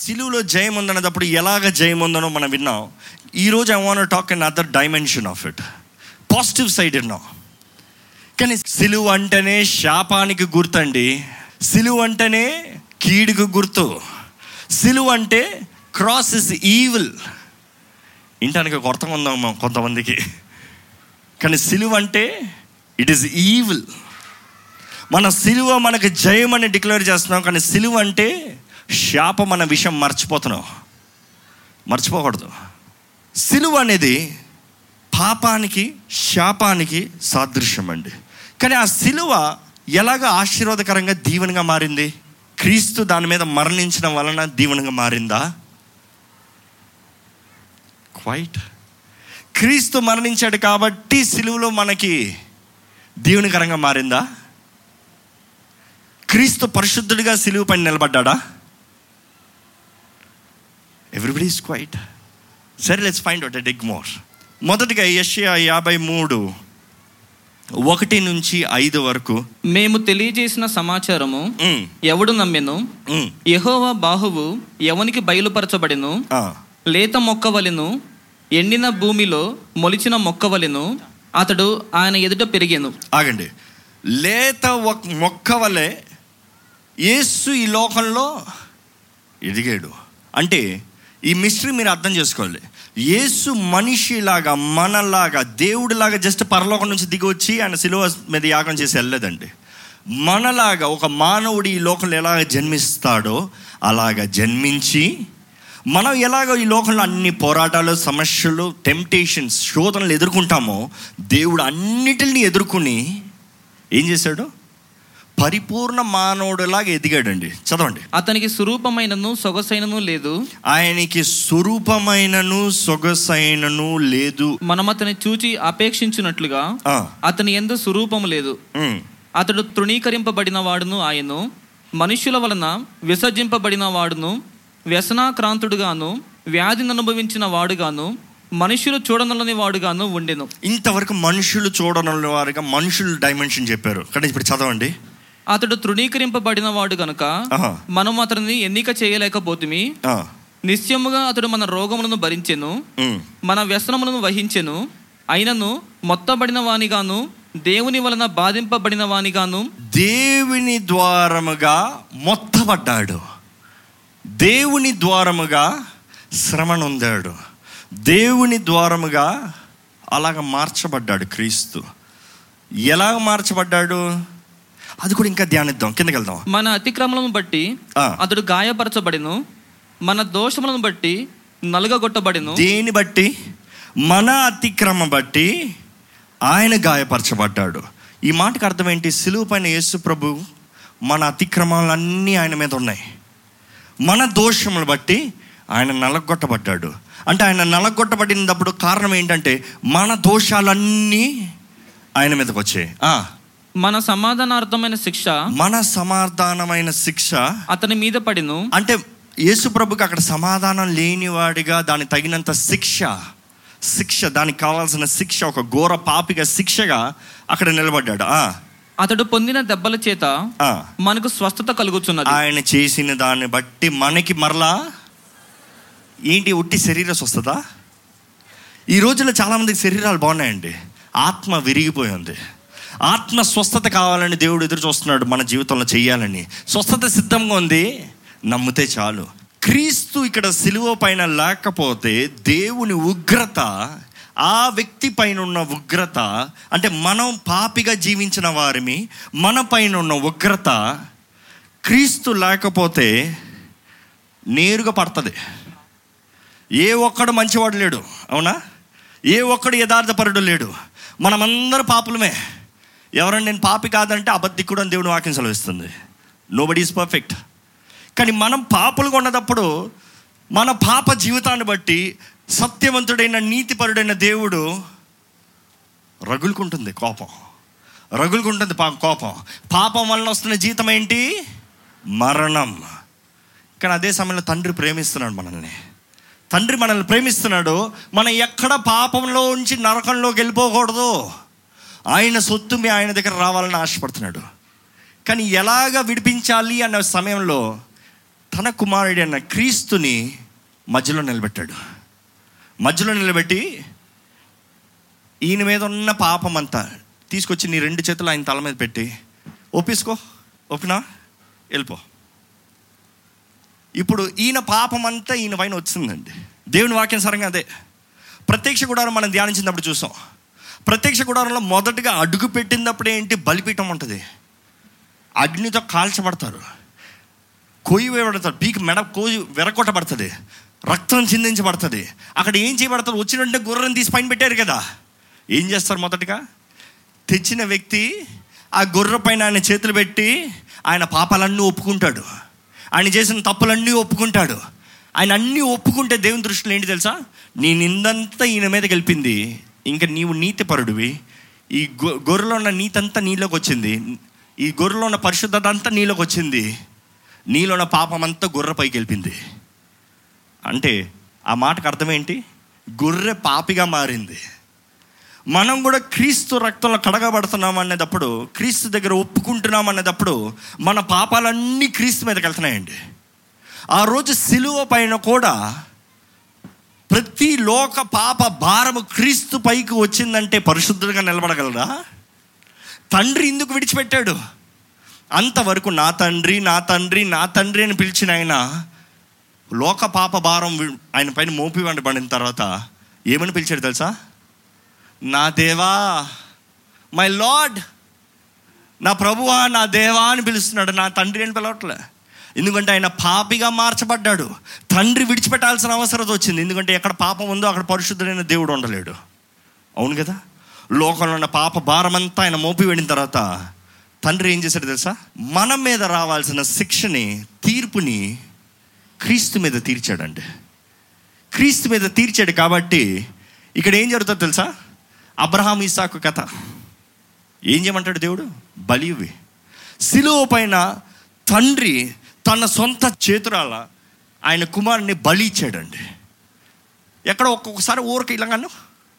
సిలువలో జయం ఉందనేటప్పుడు ఎలాగ జయం ఉందనో మనం విన్నాం ఈరోజు I want talk in other dimension of it positive side విన్నాం కానీ సిలువ అంటేనే శాపానికి గుర్తండి సిలువ అంటేనే కీడుకు గుర్తు సిలువ అంటే క్రాస్ ఇస్ ఈవిల్ ఇంటానికి కొత్త ఉందాం కొంతమందికి కానీ సిలువ అంటే ఇట్ ఈస్ ఈవిల్ మన సిలువ మనకు జయం అని డిక్లేర్ చేస్తున్నాం కానీ సిలువ అంటే శాపం అన్న విషయం మర్చిపోతున్నాం మర్చిపోకూడదు సిలువ అనేది పాపానికి శాపానికి సాదృశ్యం అండి కానీ ఆ సిలువ ఎలాగ ఆశీర్వాదకరంగా దీవెనగా మారింది క్రీస్తు దాని మీద మరణించడం వలన దీవెనగా మారిందా క్వైట్ క్రీస్తు మరణించాడు కాబట్టి సిలువలో మనకి దీవెనకరంగా మారిందా క్రీస్తు పరిశుద్ధుడిగా సిలువ పైన నిలబడ్డా ఎవ్రీబడి ఈస్ క్వైట్ సరే let's find out dig more మొదటిగా యషయా యాభై మూడు ఒకటి నుంచి ఐదు వరకు మేము తెలియజేసిన సమాచారము ఉమ్, ఎవడు నమ్మెను ఉమ్, యెహోవా బాహువు ఎవనికి బయలుపరచబడెను ఆ, లేత మొక్కవలెను ఎండిన భూమిలో మొలిచిన మొక్కవలెను అతడు ఆయన ఎదుట పెరిగెను ఆగండి లేత ఒక మొక్క వలె యేసు ఈ లోకంలో ఎదిగాడు అంటే ఈ మిస్టరీ మీరు అర్థం చేసుకోవాలి యేసు మనిషిలాగా మనలాగా దేవుడిలాగా జస్ట్ పరలోకం నుంచి దిగి వచ్చి ఆయన సిలువ మీద యాగం చేసి వెళ్ళలేదండి మనలాగా ఒక మానవుడు ఈ లోకంలో ఎలాగ జన్మిస్తాడో అలాగ జన్మించి మనం ఎలాగో ఈ లోకంలో అన్ని పోరాటాలు సమస్యలు టెంప్టేషన్స్ శోధనలు ఎదుర్కొంటామో దేవుడు అన్నిటిని ఎదుర్కొని ఏం చేశాడు పరిపూర్ణ మానవుడిలాగా ఎదిగాడండి చదవండి అతనికి స్వరూపమైనను సొగసైనను లేదు ఆయనకి స్వరూపమైనను సొగసైనను లేదు మనం అతని చూచి అపేక్షించినట్లుగా ఆ, అతని ఎందు స్వరూపము లేదు ఉమ్, అతడు తృణీకరింపబడిన వాడును ఆయను మనుష్యుల వలన విసర్జింపబడిన వాడును వ్యసనాక్రాంతుడుగాను వ్యాధిని అనుభవించిన వాడుగాను మనుష్యులు చూడనలని వాడుగాను ఉండెను ఇంతవరకు మనుషులు చూడడం వారిగా మనుషులు డైమెన్షన్ చెప్పారు కానీ ఇప్పుడు చదవండి అతడు తృణీకరింపబడిన వాడు గనుక ఆహా. మనం అతనిని ఎన్నిక చేయలేకపోతుమి ఆ, నిశ్చయముగా అతడు మన రోగములను భరించెను ఉమ్, మన వ్యసనములను వహించెను అయినను మొత్తబడిన వానిగాను దేవుని వలన బాధింపబడిన వానిగాను దేవుని ద్వారముగా మొత్తపడ్డాడు దేవుని ద్వారముగా శ్రమ నొందాడు దేవుని ద్వారముగా అలాగ మార్చబడ్డాడు క్రీస్తు ఎలా మార్చబడ్డాడు అది కూడా ఇంకా ధ్యానిద్దాం కిందకి వెళ్దాం మన అతిక్రమలను బట్టి ఆ. అతడు గాయపరచబడిను మన దోషములను బట్టి నలుగగొట్టబడిను దేని బట్టి మన అతిక్రమ బట్టి ఆయన గాయపరచబడ్డాడు ఈ మాటకు అర్థం ఏంటి సిలువ పైన యేసు ప్రభు మన అతిక్రమాలన్నీ ఆయన మీద ఉన్నాయి మన దోషములు బట్టి ఆయన నలగొట్టబడ్డాడు అంటే ఆయన నలగొట్టబడినప్పుడు కారణం ఏంటంటే మన దోషాలన్నీ ఆయన మీదకి వచ్చాయి ఆ, మన సమాధానార్థమైన శిక్ష మన సమాధానమైన శిక్ష అతని మీద పడిను అంటే యేసు ప్రభుకి అక్కడ సమాధానం లేనివాడిగా దానికి తగినంత శిక్ష శిక్ష దానికి కావాల్సిన శిక్ష ఒక ఘోర పాపిగా శిక్షగా అక్కడ నిలబడ్డాడు ఆ, అతడు పొందిన దెబ్బల చేత ఆ. మనకు స్వస్థత కలుగుతున్నది ఆయన చేసిన దాన్ని బట్టి మనకి మరలా ఏంటి ఉట్టి శరీర స్వస్థత ఈ రోజుల్లో చాలామందికి శరీరాలు బాగున్నాయండి ఆత్మ విరిగిపోయి ఉంది ఆత్మ స్వస్థత కావాలని దేవుడు ఎదురు చూస్తున్నాడు మన జీవితంలో చెయ్యాలని స్వస్థత సిద్ధంగా ఉంది నమ్మితే చాలు క్రీస్తు ఇక్కడ సిలువ పైన లేకపోతే దేవుని ఉగ్రత ఆ వ్యక్తి పైన ఉన్న ఉగ్రత అంటే మనం పాపిగా జీవించిన వారిమి మన పైన ఉన్న ఉగ్రత క్రీస్తు లేకపోతే నేరుగా పడుతుంది ఏ ఒక్కడు మంచివాడు లేడు అవునా ఏ ఒక్కడు యథార్థపరుడు లేడు మనమందరూ పాపులమే ఎవరైనా నేను పాపి కాదంటే అబద్ధికుడు అని దేవుని వాక్యం సెలవిస్తుంది నో బడీ ఈజ్ పర్ఫెక్ట్ కానీ మనం పాపులుగా ఉన్నప్పుడు మన పాప జీవితాన్ని బట్టి సత్యవంతుడైన నీతిపరుడైన దేవుడు రగులుకుంటుంది కోపం రగులుకుంటుంది పా కోపం పాపం వలన వస్తున్న జీతం ఏంటి మరణం కానీ అదే సమయంలో తండ్రి ప్రేమిస్తున్నాడు మనల్ని తండ్రి మనల్ని ప్రేమిస్తున్నాడు మనం ఎక్కడ పాపంలో ఉంచి నరకంలోకి వెళ్ళిపోకూడదు ఆయన సొత్తు మీ ఆయన దగ్గర రావాలని ఆశపడుతున్నాడు కానీ ఎలాగ విడిపించాలి అన్న సమయంలో తన కుమారుడి అన్న క్రీస్తుని మధ్యలో నిలబెట్టాడు మధ్యలో నిలబెట్టి ఈయన మీద ఉన్న పాపం అంతా తీసుకొచ్చి నీ రెండు చేతులు ఆయన తల మీద పెట్టి ఒప్పించుకో ఒప్పినా వెళ్ళిపో ఇప్పుడు ఈయన పాపం అంతా ఈయన పైన వచ్చిందండి దేవుని వాక్యం సరంగా అదే ప్రత్యక్ష గుడారం మనం ధ్యానించినప్పుడు చూసాం ప్రత్యక్ష గుడారంలో మొదటగా అడుగు పెట్టినప్పుడు ఏంటి బలిపీఠం ఉంటుంది అగ్నితో కాల్చబడతారు కొయ్యి వేయబడతారు పీక్ మెడ కోయి వెరకొట్టబడుతుంది రక్తం చిందించబడుతుంది అక్కడ ఏం చేయబడతారు వచ్చిన వెంటనే గుర్రం తీసి పైన పెట్టారు కదా ఏం చేస్తారు మొదటగా తెచ్చిన వ్యక్తి ఆ గుర్ర పైన ఆయన చేతులు పెట్టి ఆయన పాపాలన్నీ ఒప్పుకుంటాడు ఆయన చేసిన తప్పులన్నీ ఒప్పుకుంటాడు ఆయన అన్నీ ఒప్పుకుంటే దేవుని దృష్టిలో ఏంటి తెలుసా నీ నిందంతా ఈయన మీద గెలిపింది ఇంకా నీవు నీతిపరుడివి ఈ గొ గొర్రెలో ఉన్న నీతంతా నీలోకి వచ్చింది ఈ గొర్రెలో ఉన్న పరిశుద్ధత అంతా నీలోకి వచ్చింది నీలో ఉన్న పాపం అంతా గొర్రెపైకి గెలిపింది అంటే ఆ మాటకు అర్థం ఏంటి గొర్రె పాపిగా మారింది మనం కూడా క్రీస్తు రక్తంలో కడగబడుతున్నాం అనేటప్పుడు క్రీస్తు దగ్గర ఒప్పుకుంటున్నాం అనేటప్పుడు మన పాపాలన్నీ క్రీస్తు మీదకి వెళ్తున్నాయండి ఆ రోజు సిలువ పైన కూడా ప్రతి లోక పాప భారము క్రీస్తు పైకి వచ్చిందంటే పరిశుద్ధులుగా నిలబడగలరా తండ్రి ఎందుకు విడిచిపెట్టాడు అంతవరకు నా తండ్రి నా తండ్రి నా తండ్రి అని పిలిచిన ఆయన లోక పాప భారం వి- ఆయన పైన మోపి పడిన తర్వాత ఏమని పిలిచాడు తెలుసా నా దేవా మై లార్డ్ నా ప్రభువా నా దేవా అని పిలుస్తున్నాడు నా తండ్రి అని పిలవట్లే ఎందుకంటే ఆయన పాపిగా మార్చబడ్డాడు తండ్రి విడిచిపెట్టాల్సిన అవసరం వచ్చింది ఎందుకంటే ఎక్కడ పాపం ఉందో అక్కడ పరిశుద్ధుడైన దేవుడు ఉండలేడు అవును కదా లోకంలో ఉన్న పాప భారమంతా ఆయన మోపి వెళ్ళిన తర్వాత తండ్రి ఏం చేశాడు తెలుసా మన మీద రావాల్సిన శిక్షని తీర్పుని క్రీస్తు మీద తీర్చాడండి క్రీస్తు మీద తీర్చాడు కాబట్టి ఇక్కడ ఏం జరుగుతుందో తెలుసా అబ్రహాం ఇసాకు కథ ఏం చేయమంటాడు దేవుడు బలి ఇవ్వి సిలువ పైన తండ్రి తన సొంత చేతురాల ఆయన కుమారుని బలి ఇచ్చాడండి ఎక్కడ ఒక్కొక్కసారి ఊరికి ఇలాగాను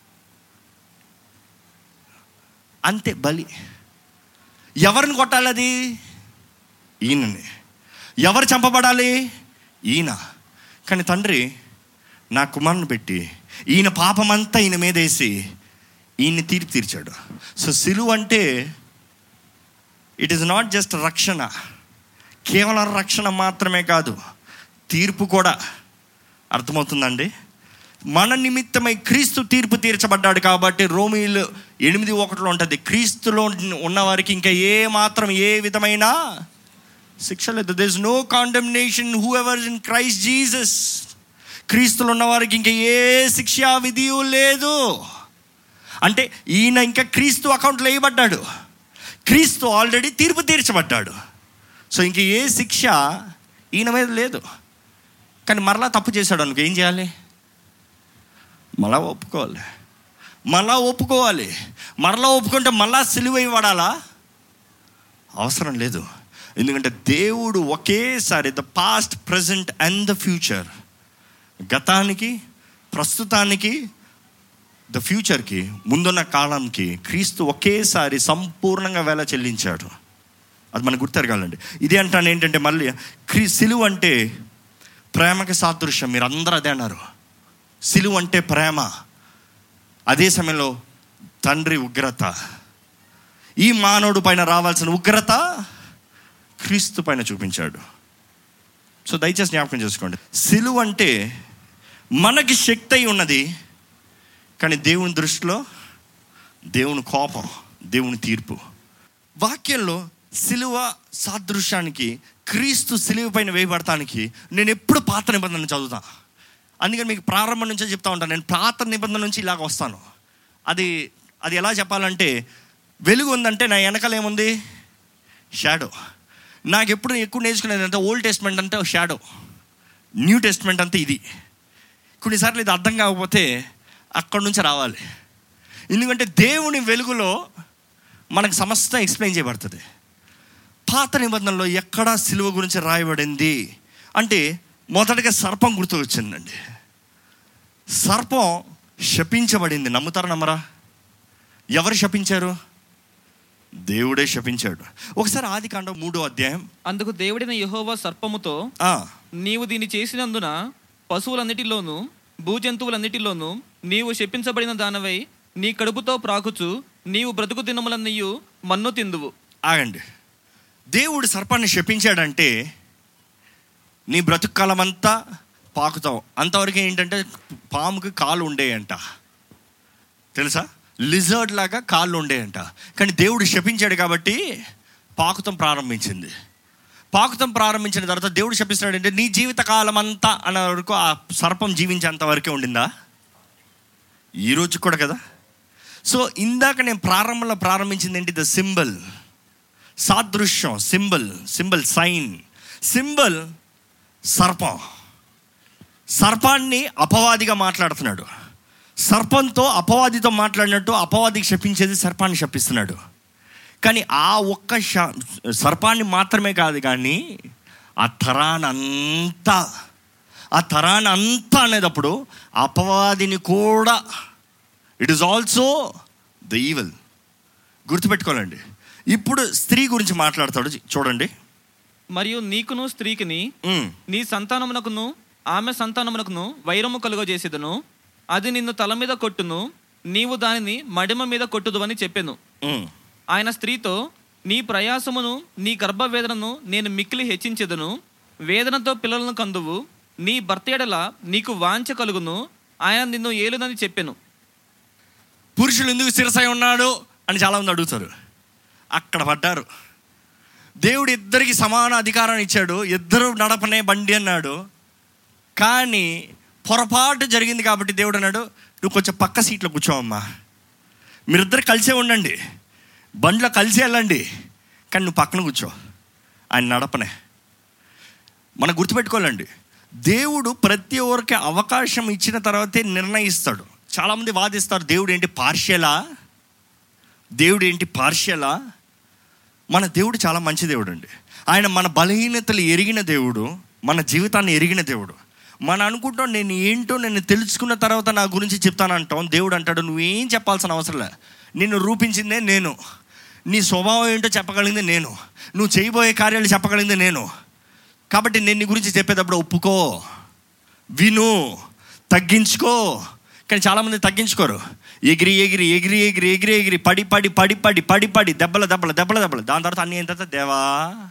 అంతే బలి ఎవరిని కొట్టాలి అది ఈయనని ఎవరు చంపబడాలి ఈయన కానీ తండ్రి నా కుమారుని పెట్టి ఈయన పాపమంతా ఈయన మీద వేసి ఈయన్ని తీర్పు తీర్చాడు సో సిలువ అంటే ఇట్ ఈస్ నాట్ జస్ట్ రక్షణ కేవలం రక్షణ మాత్రమే కాదు తీర్పు కూడా అర్థమవుతుందండి మన నిమిత్తమై క్రీస్తు తీర్పు తీర్చబడ్డాడు కాబట్టి రోమిలు ఎనిమిది ఒకటిలో ఉంటుంది క్రీస్తులో ఉన్నవారికి ఇంకా ఏ మాత్రం ఏ విధమైన శిక్ష లేదు this no condemnation whoever in Christ Jesus క్రీస్తులో ఉన్నవారికి ఇంకా ఏ శిక్షా విధియు లేదు అంటే ఈయన ఇంకా క్రీస్తు అకౌంట్లో వేయబడ్డాడు క్రీస్తు ఆల్రెడీ తీర్పు తీర్చబడ్డాడు సో ఇంక ఏ శిక్ష ఈయన మీద లేదు కానీ మరలా తప్పు చేశాడు అనుకో ఏం చేయాలి మళ్ళా ఒప్పుకోవాలి మళ్ళా ఒప్పుకోవాలి మరలా ఒప్పుకుంటే మళ్ళా సిలువై పడాలా అవసరం లేదు ఎందుకంటే దేవుడు ఒకేసారి the past present and the future గతానికి ప్రస్తుతానికి ద ఫ్యూచర్కి ముందున్న కాలంకి క్రీస్తు ఒకేసారి సంపూర్ణంగా వేల చెల్లించాడు అది మనకు గుర్తెరగాలండి ఇది అంటాను ఏంటంటే మళ్ళీ క్రీ సిలువ అంటే ప్రేమకి సాదృశ్యం మీరు అందరూ అదే అన్నారు సిలువ అంటే ప్రేమ అదే సమయంలో తండ్రి ఉగ్రత ఈ మానవుడు పైన రావాల్సిన ఉగ్రత క్రీస్తు పైన చూపించాడు సో దయచేసి జ్ఞాపకం చేసుకోండి సిలువ అంటే మనకి శక్తి అయి ఉన్నది కానీ దేవుని దృష్టిలో దేవుని కోపం దేవుని తీర్పు వాక్యంలో సిలువ సాదృశ్యానికి క్రీస్తు సిలువ పైన వేయబడటానికి నేను ఎప్పుడు పాత నిబంధన చదువుతా అందుకని మీకు ప్రారంభం నుంచే చెప్తా ఉంటాను నేను పాత నిబంధన నుంచి ఇలాగ వస్తాను అది అది ఎలా చెప్పాలంటే వెలుగు ఉందంటే నా వెనకాల ఏముంది షాడో నాకు ఎప్పుడు ఎక్కువ నేర్చుకునేది అంటే ఓల్డ్ టెస్ట్మెంట్ అంటే షాడో న్యూ టెస్ట్మెంట్ అంతా ఇది కొన్నిసార్లు ఇది అర్థం కాకపోతే అక్కడి నుంచి రావాలి ఎందుకంటే దేవుని వెలుగులో మనకు సమస్తం ఎక్స్ప్లెయిన్ చేయబడుతుంది పాత నిబంధనలో ఎక్కడా సిలువ గురించి రాయబడింది అంటే మొదటగా సర్పం గుర్తు వచ్చిందండి సర్పం శపించబడింది నమ్ముతారా నమ్మరా ఎవరు శపించారు దేవుడే శపించాడు ఒకసారి ఆది కాండం మూడో అధ్యాయం అందుకు దేవుడిన యెహోవా సర్పముతో ఆ, నీవు దీన్ని చేసినందున పశువులన్నిటిలోనూ భూజంతువులన్నిటిలోనూ నీవు శపించబడిన దానవై నీ కడుపుతో ప్రాకుచు నీవు బ్రతుకు దినములన్నీయు మన్ను తిందువు ఆగండి దేవుడు సర్పాన్ని శపించాడంటే నీ బ్రతుకు కాలం అంతా పాకుతావు అంతవరకు ఏంటంటే పాముకి కాళ్ళు ఉండేయంట తెలుసా లిజర్డ్ లాగా కాళ్ళు ఉండేయంట కానీ దేవుడు శపించాడు కాబట్టి పాకుతం ప్రారంభించింది పాకుతం ప్రారంభించిన తర్వాత దేవుడు శపిస్తున్నాడంటే నీ జీవిత కాలం అంతా అన్న వరకు ఆ సర్పం జీవించేంత వరకే ఉండిందా ఈ రోజు కూడా కదా సో ఇందాక నేను ప్రారంభంలో ప్రారంభించింది ఏంటి ద సింబల్ సాదృశ్యం సింబల్ సింబల్ సైన్ సింబల్ సర్పం సర్పాన్ని అపవాదిగా మాట్లాడుతున్నాడు సర్పంతో అపవాదితో మాట్లాడినట్టు అపవాదికి శపించేది సర్పాన్ని శపిస్తున్నాడు కానీ ఆ ఒక్క శ- సర్పాన్ని మాత్రమే కాదు కానీ ఆ తరానంతా ఆ తరాన్ని అంతా అనేటప్పుడు అపవాదిని కూడా it is also the evil గుర్తుపెట్టుకోవాలండి ఇప్పుడు స్త్రీ గురించి మాట్లాడతాడు చూడండి మరియు నీకును స్త్రీకిని ఉమ్, నీ సంతానమునకును ఆమె సంతానమునకును వైరము కలుగజేసేదను అది నిన్ను తల మీద కొట్టును నీవు దానిని మడిమ మీద కొట్టుదు అని చెప్పెను ఉమ్. ఆయన స్త్రీతో నీ ప్రయాసమును నీ గర్భవేదనను నేను మిక్కిలి హెచ్చించెదను వేదనతో పిల్లలను కందువు నీ భర్త ఎడల నీకు వాంఛ కలుగును ఆయన నిన్ను ఏలునని చెప్పెను పురుషులు ఎందుకు శిరసై ఉన్నాడు అని చాలామంది అడుగుతారు అక్కడ పడ్డారు దేవుడు ఇద్దరికి సమాన అధికారం ఇచ్చాడు ఇద్దరు నడపనే బండి అన్నాడు కానీ పొరపాటు జరిగింది కాబట్టి దేవుడు అన్నాడు నువ్వు కొంచెం పక్క సీట్లో కూర్చోవమ్మా మీరిద్దరు కలిసే ఉండండి బండిలో కలిసే వెళ్ళండి కానీ నువ్వు పక్కన కూర్చో ఆయన నడపనే మనం గుర్తుపెట్టుకోవాలండి దేవుడు ప్రతి ఒక్కరికి అవకాశం ఇచ్చిన తర్వాతే నిర్ణయిస్తాడు చాలామంది వాదిస్తారు దేవుడు ఏంటి పార్షియలా దేవుడు ఏంటి పార్షియలా మన దేవుడు చాలా మంచి దేవుడు అండి ఆయన మన బలహీనతలు ఎరిగిన దేవుడు మన జీవితాన్ని ఎరిగిన దేవుడు మన అనుకుంటాం నేను ఏంటో నేను తెలుసుకున్న తర్వాత నా గురించి చెప్తాను అంటాం దేవుడు అంటాడు నువ్వేం చెప్పాల్సిన అవసరం లే నిన్ను రూపించిందే నేను నీ స్వభావం ఏంటో చెప్పగలిగింది నేను నువ్వు చేయబోయే కార్యాలు చెప్పగలిగింది నేను కాబట్టి నేను నీ గురించి చెప్పేటప్పుడు ఒప్పుకో విను తగ్గించుకో కానీ చాలామంది తగ్గించుకోరు ఎగిరి ఎగిరి ఎగిరి ఎగిరి ఎగిరి ఎగిరి పడి పడి పడి పడి పడి పడి దెబ్బల దెబ్బల దెబ్బల దెబ్బలు దాని తర్వాత అన్ని అయిన తర్వాత దేవా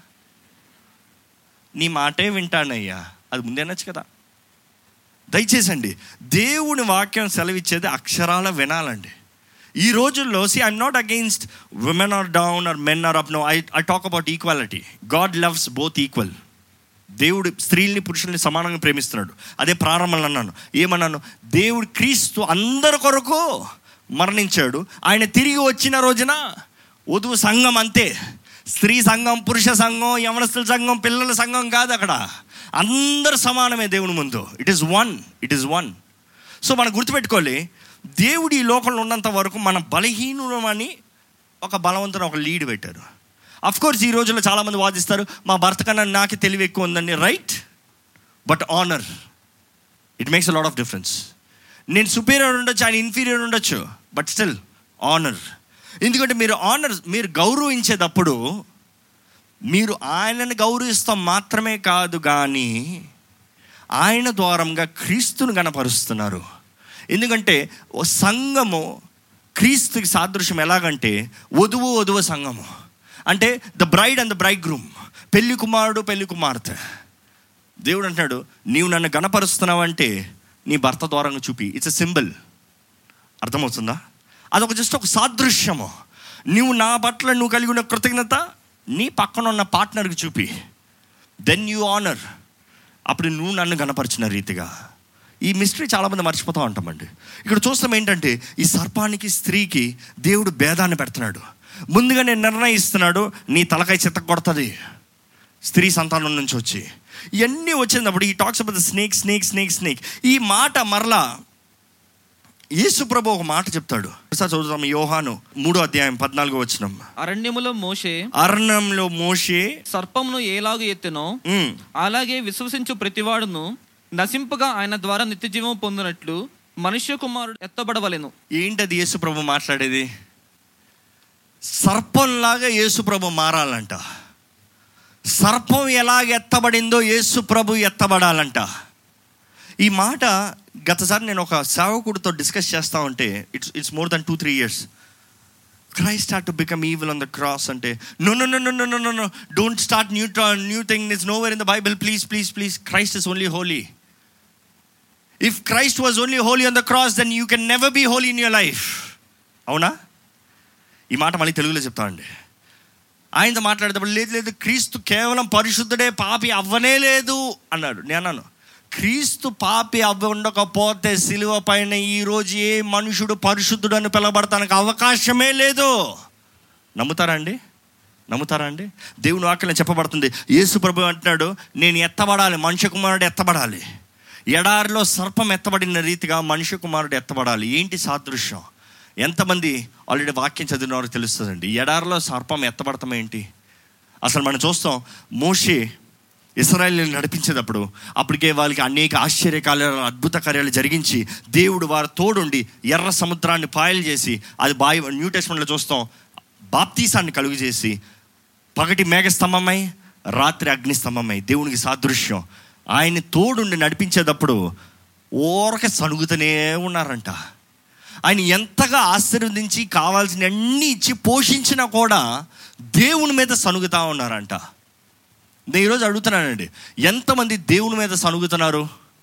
నీ మాటే వింటానయ్యా అది ముందే అనొచ్చు కదా దయచేసండి దేవుని వాక్యం సెలవిచ్చేది అక్షరాల వినాలండి ఈ రోజుల్లో see I'm not against women are down are men are up no I I talk about equality God loves both equal దేవుడు స్త్రీల్ని పురుషుల్ని సమానంగా ప్రేమిస్తున్నాడు అదే ప్రారంభంలో అన్నాను ఏమన్నాను దేవుడు క్రీస్తు అందరి కొరకు మరణించాడు ఆయన తిరిగి వచ్చిన రోజున వధువు సంఘం అంతే స్త్రీ సంఘం పురుష సంఘం యవనస్తుల సంఘం పిల్లల సంఘం కాదు అక్కడ అందరు సమానమే దేవుని ముందు it is one it is one so మనం గుర్తుపెట్టుకోవాలి దేవుడు ఈ లోకంలో ఉన్నంత వరకు మన బలహీనులమని ఒక బలవంతుని ఒక లీడ్ పెట్టారు అఫ్ కోర్స్ ఈ రోజుల్లో చాలామంది వాదిస్తారు మా భర్త కన్నా నాకే తెలివి ఎక్కువ ఉందండి right but honour it makes a lot of difference నేను సుపీరియర్ ఉండొచ్చు ఆయన ఇన్ఫీరియర్ ఉండొచ్చు బట్ స్టిల్ ఆనర్ ఎందుకంటే మీరు ఆనర్ మీరు గౌరవించేటప్పుడు మీరు ఆయనని గౌరవిస్తాం మాత్రమే కాదు కానీ ఆయన ద్వారంగా క్రీస్తుని గనపరుస్తున్నారు ఎందుకంటే ఓ సంఘము క్రీస్తుకి సాదృశ్యం ఎలాగంటే వధువు వధువు సంఘము అంటే the bride and the bridegroom పెళ్లి కుమారుడు పెళ్లి కుమార్తె దేవుడు అంటున్నాడు నీవు నన్ను గణపరుస్తున్నావంటే నీ భర్త ద్వారంగా చూపి ఇట్స్ ఎ సింబల్ అర్థమవుతుందా అదొక జస్ట్ ఒక సాదృశ్యము నువ్వు నా పట్ల నువ్వు కలిగి ఉన్న కృతజ్ఞత నీ పక్కన ఉన్న పార్ట్నర్కి చూపి దెన్ యూ ఆనర్ అప్పుడు నువ్వు నన్ను గణపరిచిన రీతిగా ఈ మిస్టరీ చాలామంది మర్చిపోతూ ఉంటామండి ఇక్కడ చూస్తాం ఏంటంటే ఈ సర్పానికి స్త్రీకి దేవుడు భేదాన్ని పెడుతున్నాడు ముందుగానే నిర్ణయిస్తున్నాడు నీ తలకాయ చెత్త కొడుతుంది స్త్రీ సంతానం నుంచి వచ్చి ఇవన్నీ వచ్చినప్పుడు he talks about snake snake snake snake ఈ మాట మరలా యేసు ప్రభు ఒక మాట చెప్తాడు ఒకసారి చదువుతాం యోహాను మూడో అధ్యాయం పద్నాలుగో వచ్చినాం అరణ్యములో మోషే అరణంలో మోషే సర్పమును ఎలాగ ఎత్తెనో ఉమ్, అలాగే విశ్వసించు ప్రతివాడును నశింపగా ఆయన ద్వారా నిత్యజీవం పొందినట్లు మనుష్య కుమారుడు ఎత్తబడవలెను ఏంటది యేసు ప్రభు మాట్లాడేది సర్పంలాగా యేసు ప్రభు మారాలంట సర్పం ఎలాగ ఎత్తబడిందో యేసు ప్రభు ఎత్తబడాలంట ఈ మాట గతసారి నేను ఒక సేవకుడితో డిస్కస్ చేస్తా ఉంటే it's it's more than two three years Christ start to become evil on the cross అంటే no no no no no no no no don't start new new thing is nowhere in the Bible please please please Christ is only holy if Christ was only holy on the cross then you can never be holy in your life అవునా ఈ మాట మళ్ళీ తెలుగులో చెప్తామండి ఆయనతో మాట్లాడేటప్పుడు లేదు లేదు క్రీస్తు కేవలం పరిశుద్ధుడే పాపి అవ్వనే లేదు అన్నాడు నేను అన్నాను క్రీస్తు పాపి అవ్వ ఉండకపోతే సిలువ పైన ఈరోజు ఏ మనుషుడు పరిశుద్ధుడు అని పిలవబడటానికి అవకాశమే లేదు నమ్ముతారా అండి నమ్ముతారా అండి దేవుని వాక్యం చెప్పబడుతుంది యేసు ప్రభు అంటున్నాడు నేను ఎత్తబడాలి మనుష్య కుమారుడు ఎత్తబడాలి ఎడారిలో సర్పం ఎత్తబడిన రీతిగా మనుష్య కుమారుడు ఎత్తబడాలి ఏంటి సాదృశ్యం ఎంతమంది ఆల్రెడీ వాక్యం చదివిన వారికి తెలుస్తుందండి ఎడారిలో సర్పం ఎత్తబడతాం ఏంటి అసలు మనం చూస్తాం మోషే ఇస్రాయల్ని నడిపించేటప్పుడు అప్పటికే వాళ్ళకి అనేక ఆశ్చర్య కార్యాలు అద్భుత కార్యాలు జరిగించి దేవుడు వారి తోడుండి ఎర్ర సముద్రాన్ని పాయలు చేసి అది బాయ్ న్యూ టెస్ట్మెంట్లో చూస్తాం బాప్తీసాన్ని కలుగు చేసి పగటి మేఘస్తంభమై రాత్రి అగ్నిస్తంభమై దేవునికి సాదృశ్యం ఆయన తోడుండి నడిపించేటప్పుడు ఊరక సనుగుతూనే ఉన్నారంట ఆయన ఎంతగా ఆశీర్వదించి కావాల్సిన అన్ని ఇచ్చి పోషించినా కూడా దేవుని మీద సనుగుతా ఉన్నారంట నేను ఈరోజు అడుగుతున్నానండి ఎంతమంది దేవుని మీద సనుగుతున్నారు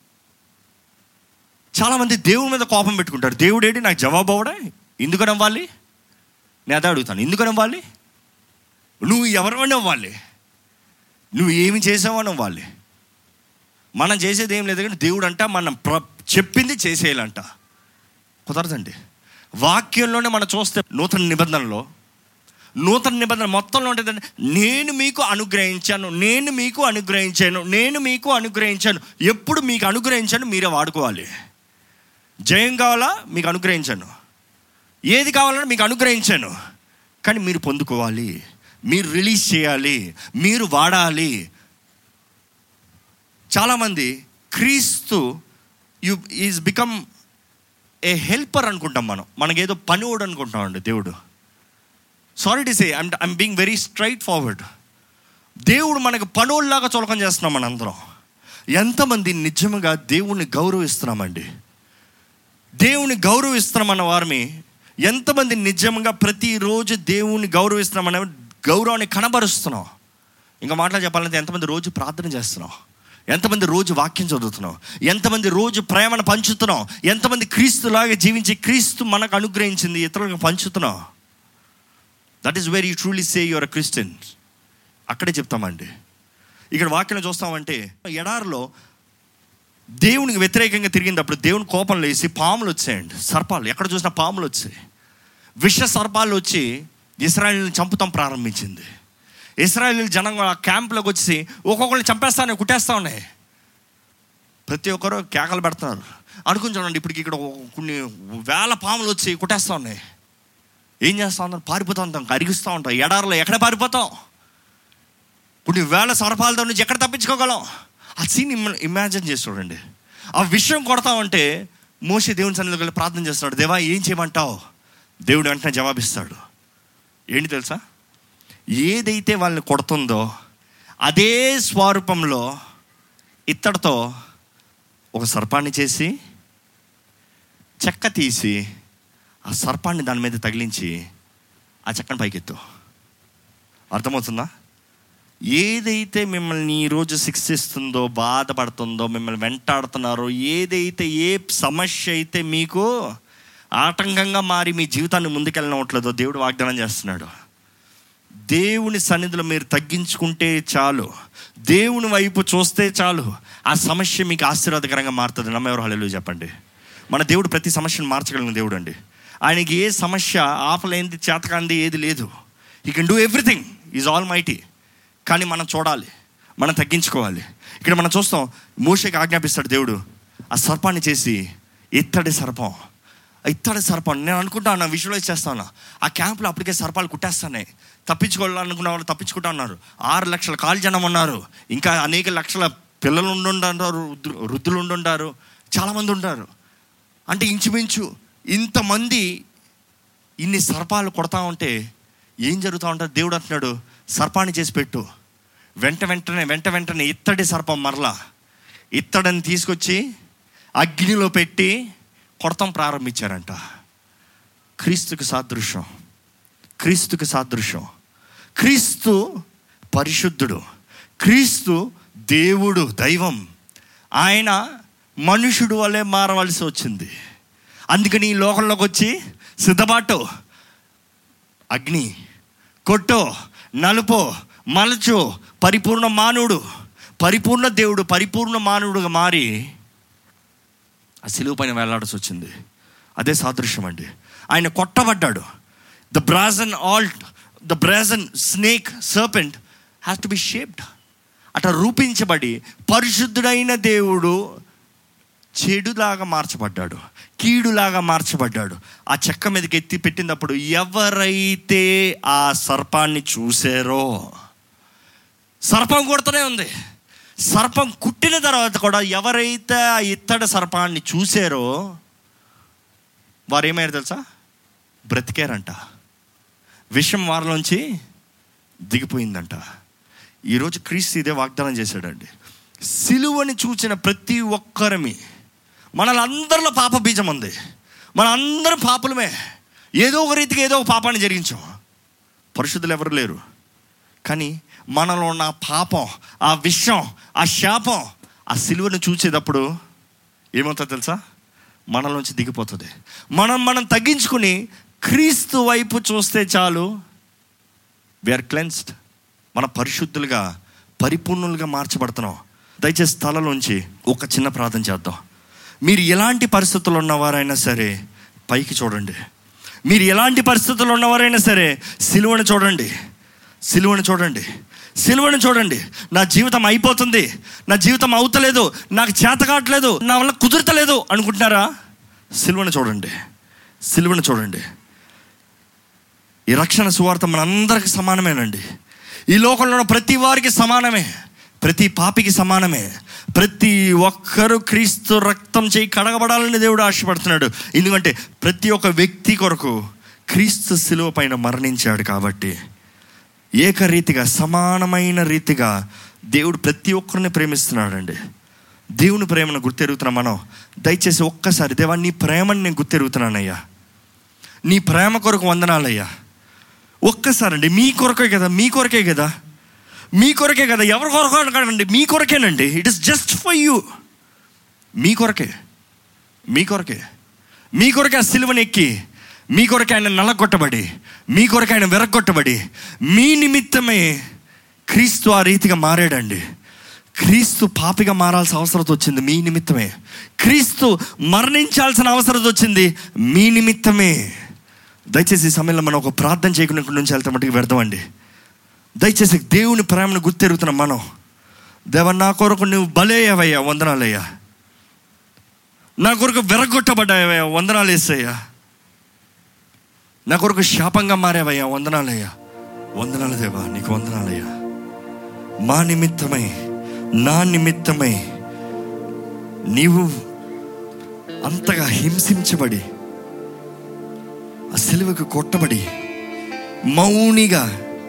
చాలామంది దేవుని మీద కోపం పెట్టుకుంటారు దేవుడేంటి నాకు జవాబు అవడా ఎందుకని అవ్వాలి నేను అదే అడుగుతాను ఎందుకని అవ్వాలి నువ్వు ఎవరివని అవ్వాలి నువ్వు ఏమి చేసావని అవ్వాలి మనం చేసేది ఏం లేదు కానీ దేవుడు అంట మనం ప్ర చెప్పింది చేసేయాలంట కుదరదండి వాక్యంలోనే మనం చూస్తే నూతన నిబంధనలో నూతన నిబంధన మొత్తంలో ఉంటుందండి నేను మీకు అనుగ్రహించాను నేను మీకు అనుగ్రహించాను నేను మీకు అనుగ్రహించాను ఎప్పుడు మీకు అనుగ్రహించాను మీరే వాడుకోవాలి జయం కావాలా మీకు అనుగ్రహించాను ఏది కావాలన్నా మీకు అనుగ్రహించాను కానీ మీరు పొందుకోవాలి మీరు రిలీజ్ చేయాలి మీరు వాడాలి చాలామంది క్రీస్తు you is become a helper అనుకుంటాం మనం మనకేదో పనివాడు అనుకుంటామండి దేవుడు sorry to say I'm I'm being very straightforward దేవుడు మనకు పనుల్లాగా చులకం చేస్తున్నాం మనందరం ఎంతమంది నిజంగా దేవుణ్ణి గౌరవిస్తున్నామండి దేవుని గౌరవిస్తున్నామన్న వారిని ఎంతమంది నిజంగా ప్రతిరోజు దేవుని గౌరవిస్తున్నామన్న గౌరవాన్ని కనబరుస్తున్నాం ఇంకా మాటలు చెప్పాలంటే ఎంతమంది రోజు ప్రార్థన చేస్తున్నాం ఎంతమంది రోజు వాక్యం చదువుతున్నాం ఎంతమంది రోజు ప్రేమను పంచుతున్నాం ఎంతమంది క్రీస్తులాగా జీవించి క్రీస్తు మనకు అనుగ్రహించింది ఇతరులకు పంచుతున్నాం that is very truly say your Christian అక్కడే చెప్తామండి ఇక్కడ వాక్యం చూస్తామంటే ఎడారిలో దేవునికి వ్యతిరేకంగా తిరిగినప్పుడు దేవుని కోపం లేసి పాములు వచ్చాయండి సర్పాలు ఎక్కడ చూసినా పాములు వచ్చాయి విష సర్పాలు వచ్చి ఇస్రాయల్ని చంపుతాం ప్రారంభించింది ఇస్రాయల్ జనం ఆ క్యాంప్లోకి వచ్చి ఒక్కొక్కరిని చంపేస్తానే కుట్టేస్తా ఉన్నాయి ప్రతి ఒక్కరు కేకలు పెడుతున్నారు అనుకుని చూడండి ఇప్పటికి ఇక్కడ కొన్ని వేల పాములు వచ్చి కుట్టేస్తా ఉన్నాయి ఏం చేస్తా ఉంటాం పారిపోతూ ఉంటాం అరిగిస్తూ ఉంటాం ఎడారిలో ఎక్కడ పారిపోతాం కొన్ని వేల సరపాలతో నుంచి ఎక్కడ తప్పించుకోగలం ఆ సీన్ ఇమాజిన్ చేసి చూడండి ఆ విషయం కొడతా ఉంటే మోసే దేవుని సన్నిధికి వెళ్ళి ప్రార్థన చేస్తున్నాడు దేవా ఏం చేయమంటావు దేవుడు వెంటనే జవాబిస్తాడు ఏంటి తెలుసా ఏదైతే వాళ్ళని కొడుతుందో అదే స్వరూపంలో ఇత్తడితో ఒక సర్పాన్ని చేసి చెక్క తీసి ఆ సర్పాన్ని దాని మీద తగిలించి ఆ చెక్కని పైకెత్తు అర్థమవుతుందా ఏదైతే మిమ్మల్ని ఈరోజు శిక్షిస్తుందో బాధపడుతుందో మిమ్మల్ని వెంటాడుతున్నారో ఏదైతే ఏ సమస్య అయితే మీకు ఆటంకంగా మారి మీ జీవితాన్ని ముందుకెళ్ళనట్లేదో దేవుడు వాగ్దానం చేస్తున్నాడు దేవుని సన్నిధిలో మీరు తగ్గించుకుంటే చాలు దేవుని వైపు చూస్తే చాలు ఆ సమస్య మీకు ఆశీర్వాదకరంగా మారుతుంది నమ్మెవరు హలో చెప్పండి మన దేవుడు ప్రతి సమస్యను మార్చగలిగిన దేవుడు అండి ఆయనకి ఏ సమస్య ఆపలేనిది చేతకాంది ఏది లేదు he can do everything is almighty కానీ మనం చూడాలి మనం తగ్గించుకోవాలి ఇక్కడ మనం చూస్తాం మూషకి ఆజ్ఞాపిస్తాడు దేవుడు ఆ సర్పాన్ని చేసి ఇత్తడి సర్పం ఆ ఇత్తడి సర్పం నేను అనుకుంటాను విజువలైజ్ చేస్తాను ఆ క్యాంప్లో అప్పటికే సర్పాలు కుట్టేస్తున్నాయి తప్పించుకోవాలనుకున్న వాళ్ళు తప్పించుకుంటా ఉన్నారు ఆరు లక్షల కాలు జనం ఉన్నారు ఇంకా అనేక లక్షల పిల్లలు ఉండుంటారు వృద్ధులు ఉండుంటారు చాలామంది ఉంటారు అంటే ఇంచుమించు ఇంతమంది ఇన్ని సర్పాలు కొడతా ఉంటే ఏం జరుగుతూ ఉంటుంది దేవుడు అంటున్నాడు సర్పాన్ని చేసి పెట్టు వెంట వెంటనే వెంట వెంటనే ఇత్తడి సర్పం మరలా ఇత్తడిని తీసుకొచ్చి అగ్నిలో పెట్టి కొడతాం ప్రారంభించారంట క్రీస్తుకి సాదృశ్యం క్రీస్తుకి సాదృశ్యం క్రీస్తు పరిశుద్ధుడు క్రీస్తు దేవుడు దైవం ఆయన మనుషుడు వల్లే మారవలసి వచ్చింది అందుకని ఈ లోకంలోకి వచ్చి సిద్ధపాటు అగ్ని కొట్టో నలుపో మలచో పరిపూర్ణ మానవుడు పరిపూర్ణ దేవుడు పరిపూర్ణ మానవుడుగా మారి ఆ సిలువు పైన వేలాడాల్సి వచ్చింది అదే సాదృశ్యం అండి ఆయన కొట్టబడ్డాడు the brazen alt the brazen snake serpent has to be shaped అట్లా రూపించబడి పరిశుద్ధుడైన దేవుడు చెడులాగా మార్చబడ్డాడు కీడులాగా మార్చబడ్డాడు ఆ చెక్క మీదకి ఎత్తి పెట్టినప్పుడు ఎవరైతే ఆ సర్పాన్ని చూసారో సర్పం కొడుతూనే ఉంది సర్పం కుట్టిన తర్వాత కూడా ఎవరైతే ఆ ఇత్తడి సర్పాన్ని చూసారో వారు ఏమయ్యారు తెలుసా బ్రతికారంట విషం వారిలోంచి దిగిపోయిందంట ఈరోజు క్రీస్తు ఇదే వాగ్దానం చేశాడండి సిలువని చూసిన ప్రతి ఒక్కరమి మనలందరిలో పాప బీజం ఉంది మన అందరం పాపులమే ఏదో ఒక రీతికి ఏదో ఒక పాపాన్ని జరిగించాం పరిశుద్ధులు ఎవరు లేరు కానీ మనలో ఉన్న ఆ పాపం ఆ విషం ఆ శాపం ఆ సిలువను చూసేటప్పుడు ఏమవుతుంది తెలుసా మనలోంచి దిగిపోతుంది మనం మనం తగ్గించుకుని క్రీస్తు వైపు చూస్తే చాలు వీఆర్ క్లెన్స్డ్ మన పరిశుద్ధులుగా పరిపూర్ణులుగా మార్చబడుతున్నాం దయచేసి స్థలంలోంచి ఒక చిన్న ప్రార్థన చేద్దాం మీరు ఎలాంటి పరిస్థితుల్లో ఉన్నవారైనా సరే పైకి చూడండి మీరు ఎలాంటి పరిస్థితుల్లో ఉన్నవారైనా సరే సిలువను చూడండి సిలువను చూడండి సిలువను చూడండి నా జీవితం అయిపోతుంది నా జీవితం అవుతలేదు నాకు చేత కావట్లేదు నా వల్ల కుదురతలేదు అనుకుంటున్నారా సిలువను చూడండి సిలువను చూడండి ఈ రక్షణ సువార్త మనందరికి సమానమేనండి ఈ లోకంలో ఉన్న ప్రతి వారికి సమానమే ప్రతి పాపికి సమానమే ప్రతి ఒక్కరూ క్రీస్తు రక్తం చేయి కడగబడాలని దేవుడు ఆశపడుతున్నాడు ఎందుకంటే ప్రతి ఒక్క వ్యక్తి కొరకు క్రీస్తు శిలువ పైన మరణించాడు కాబట్టి ఏకరీతిగా సమానమైన రీతిగా దేవుడు ప్రతి ఒక్కరిని ప్రేమిస్తున్నాడండి దేవుని ప్రేమను గుర్తెరుగుతున్నా మనం దయచేసి ఒక్కసారి దేవా నీ ప్రేమని నేను గుర్తెరుగుతున్నానయ్యా నీ ప్రేమ కొరకు వందనాలయ్యా ఒక్కసారండి మీ కొరకే కదా మీ కొరకే కదా మీ కొరకే కదా ఎవరి కొరకు అనకండి మీ కొరకేనండి it is just for you మీ కొరకే మీ కొరకే మీ కొరకే ఆ సిలువను ఎక్కి మీ కొరకే ఆయన నలగొట్టబడి మీ కొరకే ఆయన వెరగొట్టబడి మీ నిమిత్తమే క్రీస్తు ఆ రీతిగా మారాడండి క్రీస్తు పాపిగా మారాల్సిన అవసరం వచ్చింది మీ నిమిత్తమే క్రీస్తు మరణించాల్సిన అవసరం వచ్చింది మీ నిమిత్తమే దయచేసి ఈ సమయంలో మనం ఒక ప్రార్థన చేయకుండా ఇక్కడి నుంచి వెళ్తే మటుకు వ్యర్థమండి దయచేసి దేవుని ప్రేమను గుర్తెరుగుతున్నాం మనం దేవ నా కొరకు నువ్వు బలేయవయ్యా వందనాలయ్యా నా కొరకు వెరగొట్టబడ్డావయ్యా వందనాలు వేసయ్యా నా కొరకు శాపంగా మారావయ్యా వందనాలయ్యా వందనాలు దేవా నీకు వందనాలయ్యా మా నిమిత్తమై నా నిమిత్తమై నీవు అంతగా హింసించబడి ఆ సిలువకు కొట్టబడి మౌనిగా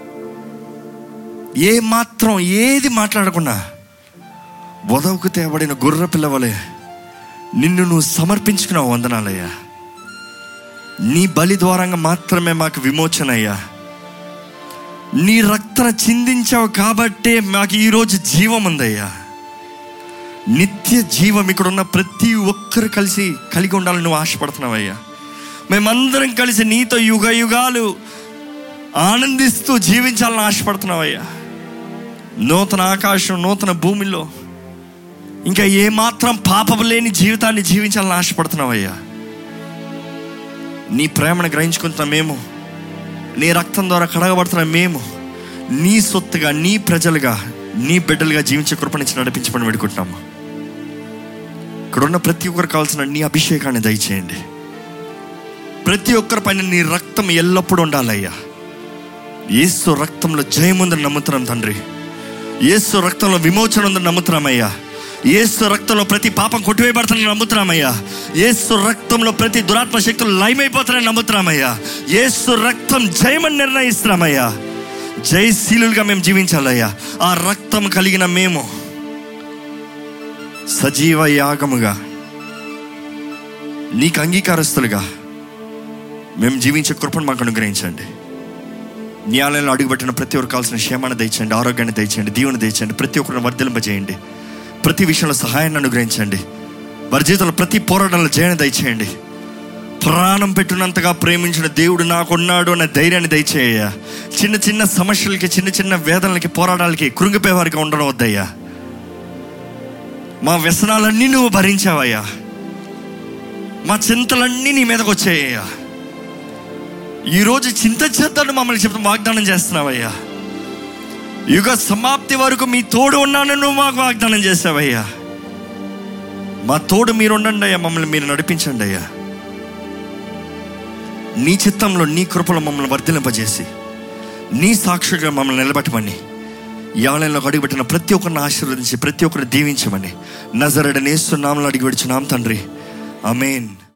ఏ మాత్రం ఏది మాట్లాడకుండా వదవుకు తేబడిన గుర్ర పిల్లవలే నిన్ను నువ్వు సమర్పించుకున్నావు వందనాలయ్యా నీ బలి ద్వారంగా మాత్రమే మాకు విమోచన అయ్యా నీ రక్తన చిందించావు కాబట్టే మాకు ఈరోజు జీవం ఉందయ్యా నిత్య జీవం ఇక్కడ ఉన్న ప్రతి ఒక్కరు కలిసి కలిగి ఉండాలని నువ్వు ఆశపడుతున్నావయ్యా మేమందరం కలిసి నీతో యుగ యుగాలు ఆనందిస్తూ జీవించాలని ఆశపడుతున్నావయ్యా నూతన ఆకాశం నూతన భూమిలో ఇంకా ఏమాత్రం పాపం లేని జీవితాన్ని జీవించాలని ఆశపడుతున్నావయ్యా నీ ప్రేమను గ్రహించుకుంటున్న మేము నీ రక్తం ద్వారా కడగబడుతున్న మేము నీ సొత్తుగా నీ ప్రజలుగా నీ బిడ్డలుగా జీవించే కృపణించి నడిపించమని వేడుకుంటున్నాము ఇక్కడ ఉన్న ప్రతి ఒక్కరు కావాల్సిన నీ అభిషేకాన్ని దయచేయండి ప్రతి ఒక్కరి పైన నీ రక్తం ఎల్లప్పుడూ ఉండాలయ్యా ఏసు రక్తంలో జయముందని నమ్ముతున్నాం తండ్రి ఏసు రక్తంలో విమోచన ఉందని నమ్ముతున్నామయ్యా ఏసు రక్తంలో ప్రతి పాపం కొట్టివేయబడుతుందని నమ్ముతున్నామయ్యా ఏసు రక్తంలో ప్రతి దురాత్మ శక్తులు లయమైపోతారని నమ్ముతున్నామయ్యా ఏసు రక్తం జయమని నిర్ణయిస్తున్నామయ్యా జయశీలులుగా మేము జీవించాలయ్యా ఆ రక్తం కలిగిన మేము సజీవ యాగముగా నీకు అంగీకారస్తులుగా మేము జీవించే కృపను మాకు అనుగ్రహించండి న్యాయాలయంలో అడుగుపెట్టిన ప్రతి ఒక్కరు కావాల్సిన క్షేమాన్ని దయచేయండి ఆరోగ్యాన్ని దయచేయండి దీవుని దయచేయండి ప్రతి ఒక్కరిని వర్ధలింపజేయండి ప్రతి విషయంలో సహాయాన్ని అనుగ్రహించండి వారి జీవితంలో ప్రతి పోరాటంలో జయాన్ని దయచేయండి ప్రాణం పెట్టినంతగా ప్రేమించిన దేవుడు నాకున్నాడు అనే ధైర్యాన్ని దయచేయ చిన్న చిన్న సమస్యలకి చిన్న చిన్న వేదనలకి పోరాటాలకి కృంగిపోయేవారిగా ఉండడం వద్దయ్యా మా వ్యసనాలన్నీ నువ్వు భరించావయ్యా మా చింతలన్నీ నీ మీదకి వచ్చాయ్యా ఈరోజు చింత చేద్దాను మమ్మల్ని చెప్తూ వాగ్దానం చేస్తున్నావయ్యా యుగ సమాప్తి వరకు మీ తోడు ఉన్నాను నువ్వు మాకు వాగ్దానం చేసావయ్యా మా తోడు మీరు ఉండండి అయ్యా మమ్మల్ని మీరు నడిపించండి అయ్యా నీ చిత్తంలో నీ కృపలో మమ్మల్ని వర్ధిలింపజేసి నీ సాక్షిగా మమ్మల్ని నిలబెట్టమని యాలయంలో అడుగుపెట్టిన ప్రతి ఒక్కరిని ఆశీర్వదించి ప్రతి ఒక్కరిని దీవించమని నజరడనేస్తున్నామని అడిగి విడుచున్నాం తండ్రి అమేన్